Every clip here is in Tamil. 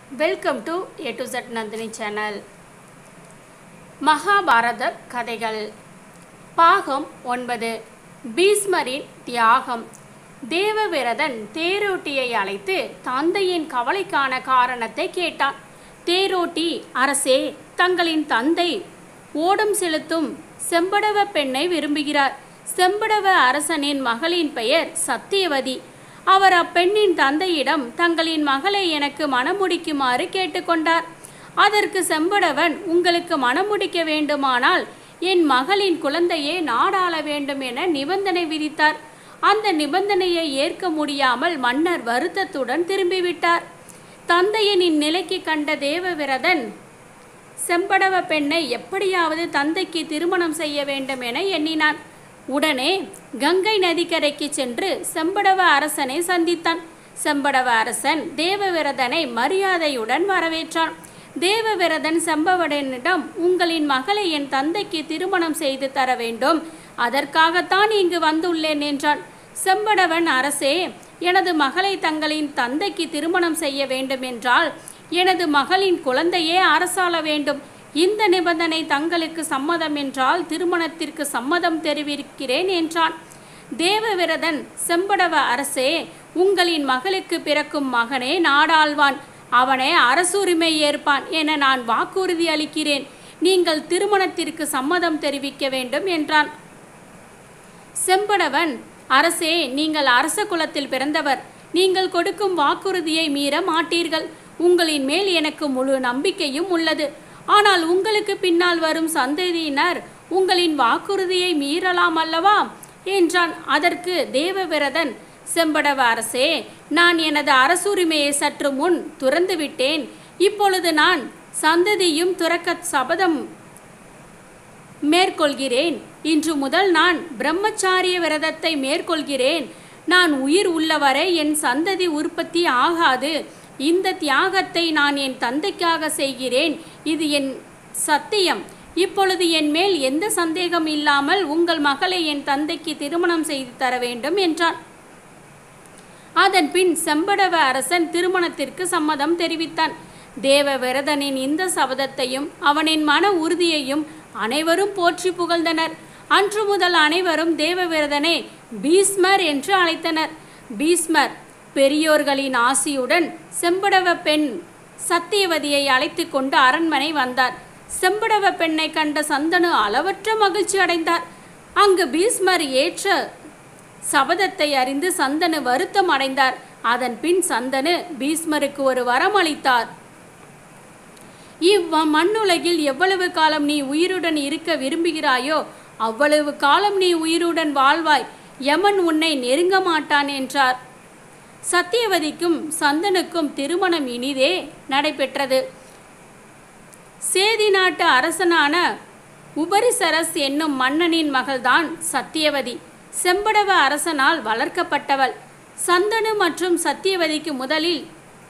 welcome to A to Z Nandini channel Mahabharata கதைகள் பாகம் ஒன்பது பீஸ்மரின் தியாகம் தேவவிரதன் தேரோட்டியை அழைத்து தந்தையின் கவலைக்கான காரணத்தை கேட்டான் தேரோட்டி அரசே தங்களின் தந்தை ஓடம் செலுத்தும் செம்படவ பெண்ணை விரும்புகிறார் செம்படவ அரசனின் மகளின் பெயர் சத்தியவதி அவர் அப்பெண்ணின் தந்தையிடம் தங்களின் மகளை எனக்கு மணமுடிக்குமாறு கேட்டுக்கொண்டார் அதற்கு செம்படவன் உங்களுக்கு மணமுடிக்க வேண்டுமானால் என் மகளின் குழந்தையே நாடாள வேண்டும் என நிபந்தனை விதித்தார் அந்த நிபந்தனையை ஏற்க முடியாமல் மன்னர் வருத்தத்துடன் திரும்பிவிட்டார் தந்தையின் இந்நிலைக்கு கண்ட தேவவிரதன் செம்படவ பெண்ணை எப்படியாவது தந்தைக்கு திருமணம் செய்ய வேண்டும் என எண்ணினான் உடனே கங்கை நதிக்கரைக்கு சென்று செம்படவ அரசனை சந்தித்தான் செம்படவ அரசன் தேவவிரதனை மரியாதையுடன் வரவேற்றான் தேவவிரதன் செம்பவடனிடம் உங்களின் மகளை என் தந்தைக்கு திருமணம் செய்து தர வேண்டும் அதற்காகத்தான் இங்கு வந்துள்ளேன் என்றான் செம்படவன் அரசே எனது மகளை தங்களின் தந்தைக்கு திருமணம் செய்ய வேண்டும் என்றால் எனது மகளின் குழந்தையே அரசாள வேண்டும் இந்த நிபந்தனை தங்களுக்கு சம்மதம் என்றால் திருமணத்திற்கு சம்மதம் தெரிவிக்கிறேன் என்றான் தேவவிரதன் செம்படவ அரசே உங்களின் மகளுக்கு பிறக்கும் மகனே நாடாள்வான் அவனே அரசுரிமை ஏற்பான் என நான் வாக்குறுதி அளிக்கிறேன் நீங்கள் திருமணத்திற்கு சம்மதம் தெரிவிக்க வேண்டும் என்றான் செம்படவன் அரசே நீங்கள் அரச குலத்தில் பிறந்தவர் நீங்கள் கொடுக்கும் வாக்குறுதியை மீற மாட்டீர்கள் உங்களின் மேல் எனக்கு முழு நம்பிக்கையும் உள்ளது ஆனால் உங்களுக்கு பின்னால் வரும் சந்ததியினர் உங்களின் வாக்குறுதியை மீறலாம் அல்லவா என்றான் அதற்கு தேவவிரதன் செம்படவ அரசே நான் எனது அரசுரிமையை சற்று முன் துறந்து விட்டேன் இப்பொழுது நான் சந்ததியும் துறக்க சபதம் மேற்கொள்கிறேன் இன்று முதல் நான் பிரம்மச்சாரிய விரதத்தை மேற்கொள்கிறேன் நான் உயிர் உள்ளவரை என் சந்ததி உற்பத்தி ஆகாது இந்த தியாகத்தை நான் என் தந்தைக்காக செய்கிறேன் இது என் சத்தியம் இப்பொழுது என் மேல் எந்த சந்தேகம் இல்லாமல் உங்கள் மகளை என் தந்தைக்கு திருமணம் செய்து தர வேண்டும் என்றான் அதன் பின் செம்படவ அரசன் திருமணத்திற்கு சம்மதம் தெரிவித்தான் தேவவிரதனின் இந்த சபதத்தையும் அவனின் மன உறுதியையும் அனைவரும் போற்றி புகழ்ந்தனர் அன்று முதல் அனைவரும் தேவவிரதனை பீஸ்மர் என்று அழைத்தனர் பீஸ்மர் பெரியோர்களின் ஆசியுடன் செம்படவ பெண் சத்தியவதியை அழைத்து கொண்டு அரண்மனை வந்தார் செம்படவ பெண்ணை கண்ட சந்தனு அளவற்ற மகிழ்ச்சி அடைந்தார் அங்கு பீஸ்மர் ஏற்ற சபதத்தை அறிந்து சந்தனு வருத்தம் அடைந்தார் அதன் பின் சந்தனு பீஸ்மருக்கு ஒரு வரம் அளித்தார் இவ்வ மண்ணுலகில் எவ்வளவு காலம் நீ உயிருடன் இருக்க விரும்புகிறாயோ அவ்வளவு காலம் நீ உயிருடன் வாழ்வாய் யமன் உன்னை நெருங்க மாட்டான் என்றார் சத்தியவதிக்கும் சந்தனுக்கும் திருமணம் இனிதே நடைபெற்றது சேதி நாட்டு அரசனான உபரிசரஸ் என்னும் மன்னனின் மகள்தான் சத்தியவதி செம்படவ அரசனால் வளர்க்கப்பட்டவள் சந்தனு மற்றும் சத்தியவதிக்கு முதலில்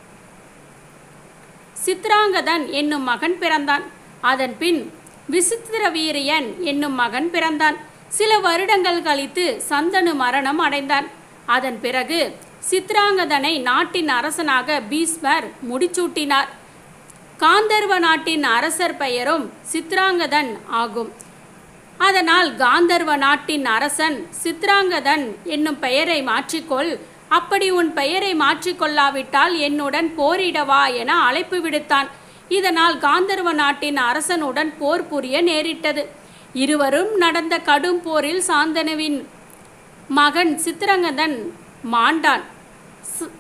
சித்ராங்கதன் என்னும் மகன் பிறந்தான் அதன் பின் விசித்திர வீரியன் என்னும் மகன் பிறந்தான் சில வருடங்கள் கழித்து சந்தனு மரணம் அடைந்தான் அதன் பிறகு சித்ராங்கதனை நாட்டின் அரசனாக பீஸ்மர் முடிசூட்டினார் காந்தர்வ நாட்டின் அரசர் பெயரும் சித்ராங்கதன் ஆகும் அதனால் காந்தர்வ நாட்டின் அரசன் சித்ராங்கதன் என்னும் பெயரை மாற்றிக்கொள் அப்படி உன் பெயரை மாற்றிக்கொள்ளாவிட்டால் என்னுடன் போரிடவா என அழைப்பு விடுத்தான் இதனால் காந்தர்வ நாட்டின் அரசனுடன் போர் புரிய நேரிட்டது இருவரும் நடந்த கடும் போரில் சாந்தனுவின் மகன் சித்திரங்கதன் மாண்டான் ச-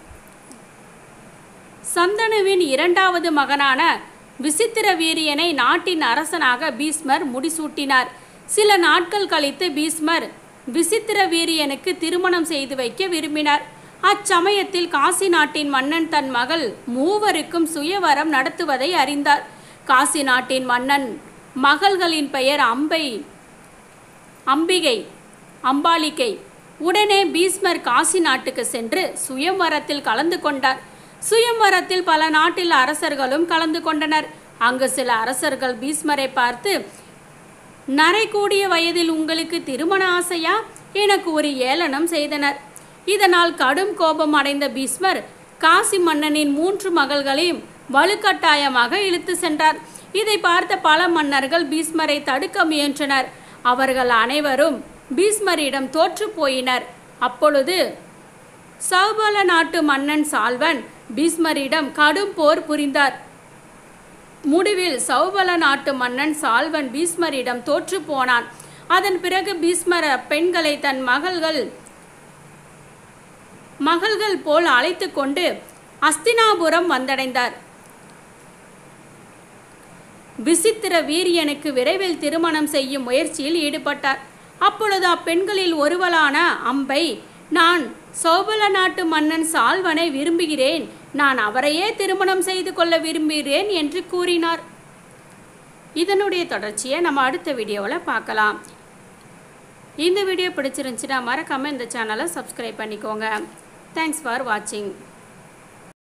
சந்தனுவின் இரண்டாவது மகனான விசித்திர வீரியனை நாட்டின் அரசனாக பீஸ்மர் முடிசூட்டினார் சில நாட்கள் கழித்து பீஸ்மர் விசித்திர வீரியனுக்கு திருமணம் செய்து வைக்க விரும்பினார் அச்சமயத்தில் காசி நாட்டின் மன்னன் தன் மகள் மூவருக்கும் சுயவரம் நடத்துவதை அறிந்தார் காசி நாட்டின் மன்னன் மகள்களின் பெயர் அம்பை அம்பிகை அம்பாலிகை உடனே பீஸ்மர் காசி நாட்டுக்கு சென்று சுயம்வரத்தில் கலந்து கொண்டார் சுயம்வரத்தில் பல நாட்டில் அரசர்களும் கலந்து கொண்டனர் அங்கு சில அரசர்கள் பீஸ்மரை பார்த்து நரை கூடிய வயதில் உங்களுக்கு திருமண ஆசையா எனக்கு ஒரு ஏளனம் செய்தனர் இதனால் கடும் கோபம் அடைந்த பீஸ்மர் காசி மன்னனின் மூன்று மகள்களையும் வலுக்கட்டாயமாக இழுத்து சென்றார் இதை பார்த்த பல மன்னர்கள் பீஸ்மரை தடுக்க முயன்றனர் அவர்கள் அனைவரும் பீஸ்மரிடம் தோற்று போயினர் அப்பொழுது சௌபல நாட்டு மன்னன் சால்வன் பீஸ்மரிடம் கடும் போர் புரிந்தார் முடிவில் சௌபல நாட்டு மன்னன் சால்வன் பீஸ்மரிடம் தோற்று போனான் அதன் பிறகு பீஸ்மர பெண்களை தன் மகள்கள் மகள்கள் போல் அழைத்து கொண்டு அஸ்தினாபுரம் வந்தடைந்தார் விசித்திர வீரியனுக்கு விரைவில் திருமணம் செய்யும் முயற்சியில் ஈடுபட்டார் அப்பொழுது அப்பெண்களில் ஒருவளான அம்பை நான் சோபல நாட்டு மன்னன் சால்வனை விரும்புகிறேன் நான் அவரையே திருமணம் செய்து கொள்ள விரும்புகிறேன் என்று கூறினார் இதனுடைய தொடர்ச்சியை நம்ம அடுத்த வீடியோவில் பார்க்கலாம் இந்த வீடியோ பிடிச்சிருந்துச்சுன்னா மறக்காமல் இந்த சேனலை சப்ஸ்கிரைப் பண்ணிக்கோங்க தேங்க்ஸ் ஃபார் வாட்சிங்